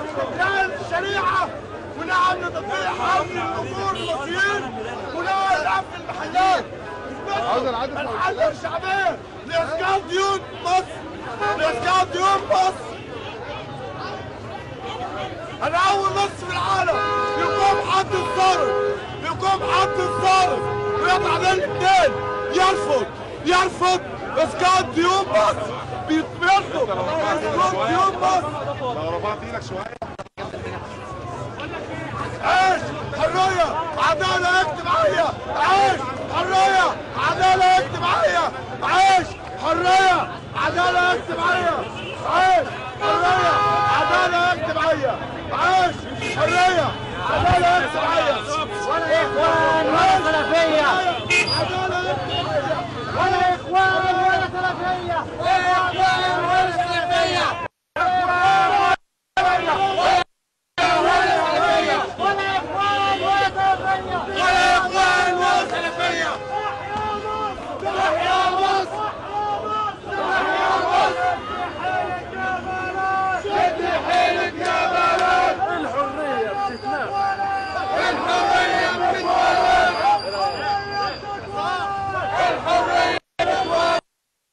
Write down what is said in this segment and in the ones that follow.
نعم الشريعة ونعم لتطبيق حمل الأمور المصريين ونعم لعب المحلات الحل الشعبية لإسقاط ديون مصر لإسقاط ديون مصر أنا أول نص في العالم يقوم حد الصارف يقوم حد الصارف ويطلع بين الاثنين يرفض يرفض اسقاط ديون مصر بيرفض اسقاط ديون مصر لو رفعت ايدك شويه عيش حرية عدالة اجتماعية عيش حرية عدالة اجتماعية عيش حرية عدالة اجتماعية عيش حرية عدالة اجتماعية عيش حرية عدالة اجتماعية ولا إخوان ولا سلفية عدالة اجتماعية ولا إخوان ولا سلفية ولا إخوان ولا سلفية ولا إخوان ولا سلفية ولا اخوان ولا سلفية تحيا مصر تحيا مصر شد حيلك يا بلد الحرية بتتنام الحرية بتتولد الحرية بتتولد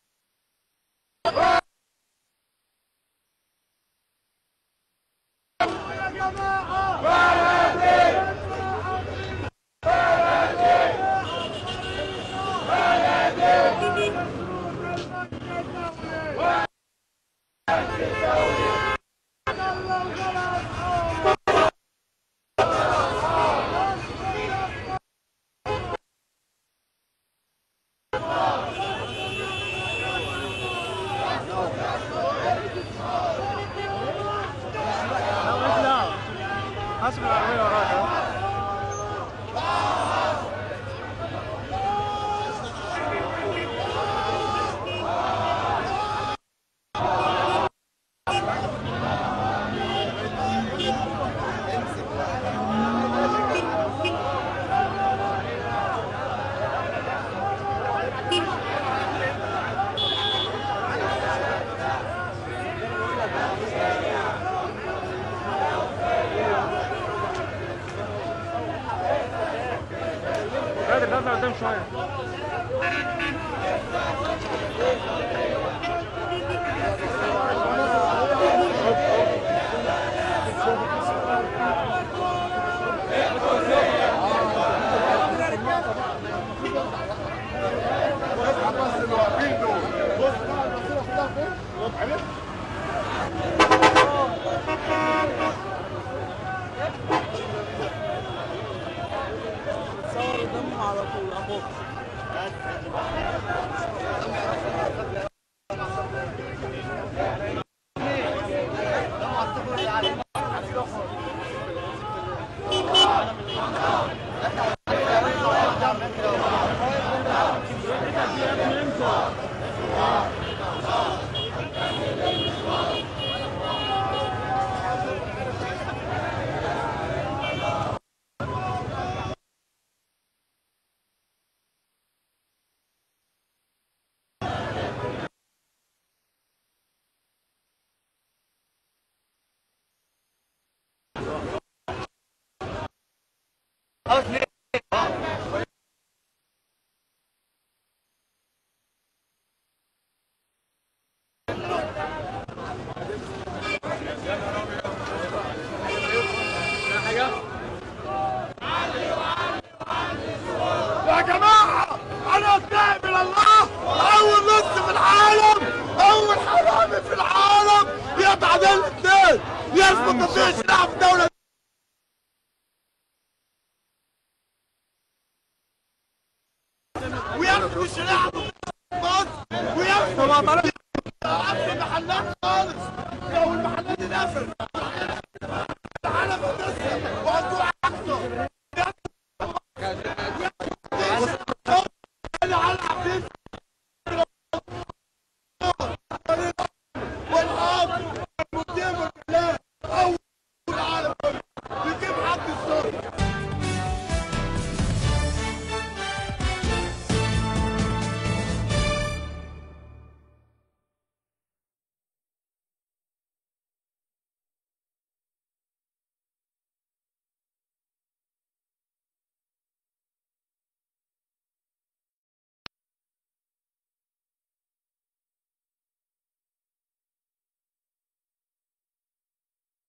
حسب العربية وراك قادر تطلع قدام شوية بس اللي واقفين دول بص بقى الرسول كلها فين؟ عرفت؟ تصور قدامهم على طول أبوك يا جماعة أنا أتنائب إلى الله أول نص في العالم أول حرامي في العالم يقطع بين الاثنين يرفض تطبيق الشريعة في الدولة ويرفض الشريعة في مصر ويرفض عبد المحلات خالص لو المحلات اتقفلت